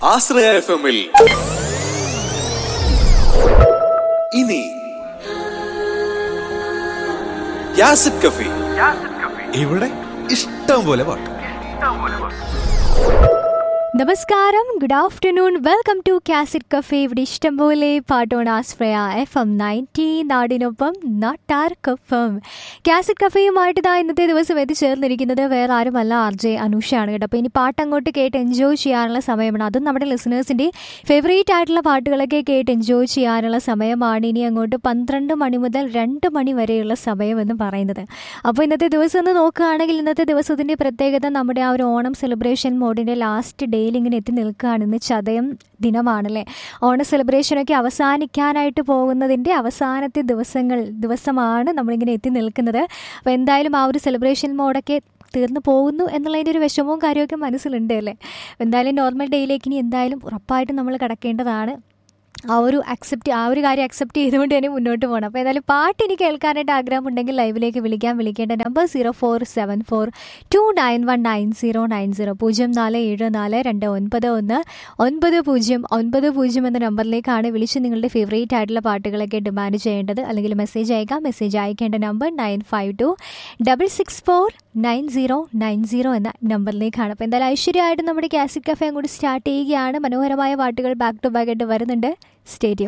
ആശ്രയ F എമ്മിൽ ഇനി യാസിഡ് കഫി ഇവിടെ ഇഷ്ടം പോലെ പാട്ട് നമസ്കാരം good afternoon welcome to cassette cafe ഇവിടെ ഇഷ്ടംപോലെ പാട്ടോൺ ആശ്രയ എഫ് എം നയൻറ്റി നാടിനൊപ്പം നാട്ടാർക്കൊപ്പം കാസിറ്റ് കഫേയുമായിട്ട് ഇതാ ഇന്നത്തെ ദിവസം എത്തിച്ചേർന്നിരിക്കുന്നത് വേറെ ആരുമല്ല ആർ ജെ അനുഷയാണ് കേട്ടോ അപ്പോൾ ഇനി പാട്ട് അങ്ങോട്ട് കേട്ട് എൻജോയ് ചെയ്യാനുള്ള സമയമാണ് അതും നമ്മുടെ ലിസണേഴ്സിൻ്റെ ഫേവറേറ്റ് ആയിട്ടുള്ള പാട്ടുകളൊക്കെ കേട്ട് എൻജോയ് ചെയ്യാനുള്ള സമയമാണ് ഇനി അങ്ങോട്ട് പന്ത്രണ്ട് മണി മുതൽ രണ്ട് മണി വരെയുള്ള സമയം എന്ന് പറയുന്നത് അപ്പോൾ ഇന്നത്തെ ദിവസം ഒന്ന് നോക്കുകയാണെങ്കിൽ ഇന്നത്തെ ദിവസത്തിൻ്റെ പ്രത്യേകത നമ്മുടെ ആ ഒരു ഓണം സെലിബ്രേഷൻ മോഡിൻ്റെ ലാസ്റ്റ് ഡേയിൽ ഇങ്ങനെ എത്തി നിൽക്കുകയാണ് ഇന്ന് ചതയം ദിനമാണല്ലേ ഓണ സെലിബ്രേഷനൊക്കെ അവസാനിക്കാനായിട്ട് പോകുന്നതിൻ്റെ അവസാനത്തെ ദിവസങ്ങൾ ദിവസമാണ് നമ്മളിങ്ങനെ എത്തി നിൽക്കുന്നത് അപ്പോൾ എന്തായാലും ആ ഒരു സെലിബ്രേഷൻ മോഡൊക്കെ തീർന്നു പോകുന്നു എന്നുള്ളതിൻ്റെ ഒരു വിഷമവും കാര്യമൊക്കെ മനസ്സിലുണ്ട് അല്ലേ എന്തായാലും നോർമൽ ഡേയിലേക്ക് ഇനി എന്തായാലും ഉറപ്പായിട്ടും നമ്മൾ കടക്കേണ്ടതാണ് ആ ഒരു അക്സെപ്റ്റ് ആ ഒരു കാര്യം അക്സെപ്റ്റ് ചെയ്തുകൊണ്ട് തന്നെ മുന്നോട്ട് പോകണം അപ്പോൾ ഏതായാലും പാട്ട് എനിക്ക് കേൾക്കാനായിട്ട് ആഗ്രഹമുണ്ടെങ്കിൽ ലൈവിലേക്ക് വിളിക്കാൻ വിളിക്കേണ്ട number zero four seven four two nine one nine zero nine zero പൂജ്യം നാല് ഏഴ് നാല് രണ്ട് ഒൻപത് ഒന്ന് ഒൻപത് പൂജ്യം ഒൻപത് പൂജ്യം എന്ന നമ്പറിലേക്കാണ് വിളിച്ച് നിങ്ങളുടെ ഫേവറേറ്റ് ആയിട്ടുള്ള പാട്ടുകളൊക്കെ ഡിമാൻഡ് ചെയ്യേണ്ടത് അല്ലെങ്കിൽ മെസ്സേജ് അയക്കാം മെസ്സേജ് അയക്കേണ്ട number nine five two double six four nine zero nine zero എന്ന നമ്പറിലേക്കാണ് അപ്പോൾ എന്തായാലും ഐശ്വര്യമായിട്ട് നമ്മുടെ കാസിക് കഫേ അങ്ങോട്ട് സ്റ്റാർട്ട് ചെയ്യുകയാണ് മനോഹരമായ പാട്ടുകൾ ബാക്ക് ടു ബാക്ക് ആയിട്ട് വരുന്നുണ്ട് സ്റ്റേഡിയം